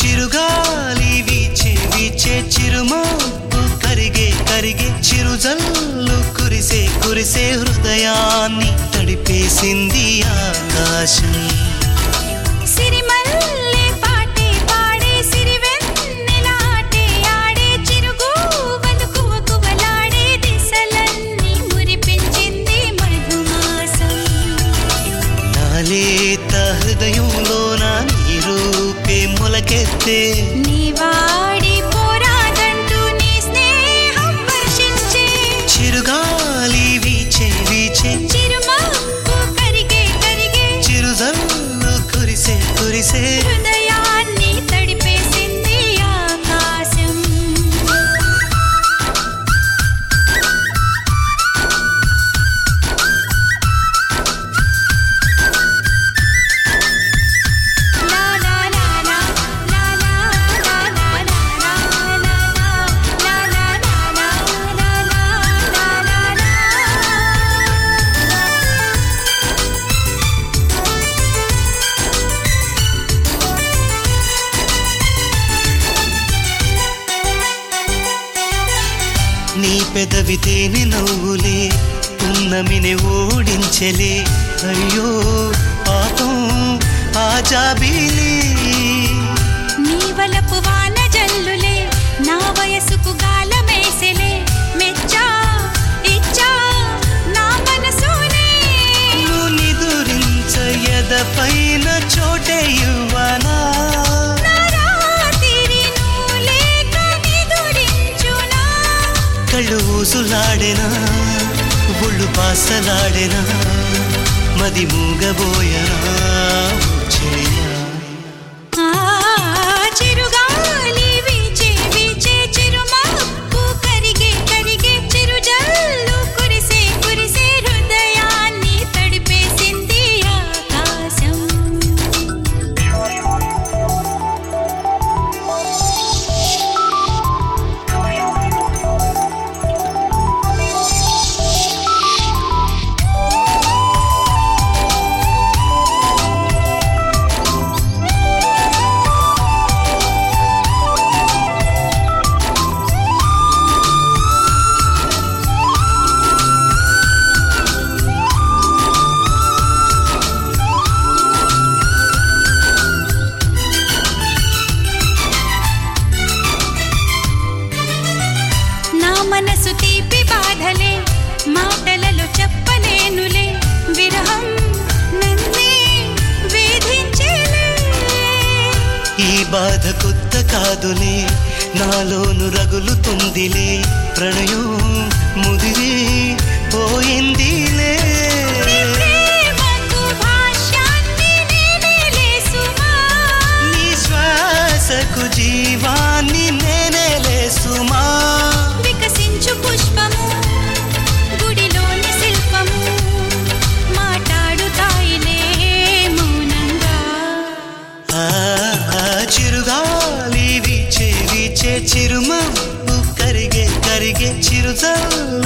చిరుగాలి వీచే వీచే చిరుమబ్బు కరిగే కరిగే చిరుజల్లు కురిసే కురిసే హృదయాన్ని తడిపేసింది ఆకాశం సిరిమల్లె పాటే పాడే సిరివెన్నెలాటే ఆడే చిరుగూవలు కువకువలాడే దిశలన్నీ మురిపించింది మధుమాసం నాలేత హృదయంలోన నీ రూపే మొలకెత్తే నీ వాడి పోరాదంటూ నీ స్నేహం వర్షించే చిరుగాలి వీచే వీచే చిరుమబ్బు కరిగే కరిగే చిరుజల్లు కురిసే కురిసే హృదయాన్ని తడిపేసింది ఆకాశం లా లా లా లా లా లా లా లా లా లా లా లా లా లా లా లా లా నీ పెదవి తేనె నవ్వులే పున్నమిని ఓడించలే అయ్యో పాపం ఆ జాబీలీ నీ వలపు వాన జల్లులే నా వయసుకు గాలమేసెలే మెచ్చా ఇచ్చా నా మనసునే నువ్వు నిదురించ ఎద పైన చోటే ఇవ్వనా నా రాత్రి నువ్వు లేక నిదురించునా కళ్ళు ఊసులాడెనా ఒళ్ళు పాసలాడెనా మది మూగబోయనా చెయ్యా ఆ చిరుగాలి వీచే వీచే చిరుమబ్బు కరిగే కరిగే చిరుజల్లు కురిసే కురిసే హృదయాన్ని తడిపేసింది ఆకాశం నా మనసు తీపి బాధలే మాటలలో చెప్పలేనులే విరహం నన్నే వేధించేలే ఈ బాధ కొత్త కాదులే నాలోను రగులుతుందిలే ప్రణయం ముదిరి పోయిందిలే నీ ప్రేమకు భాష్యాన్ని నేనేలే సుమా నీ శ్వాసకు జీవాన్ని నేనేలే సుమా వికసించు పుష్పము గుడిలోని శిల్పము మాట్లాడుతాయిలే మౌనంగా ఆ ఆ చిరుగాలి వీచే వీచే చిరుమబ్బు కరిగే కరిగే చిరుజల్లు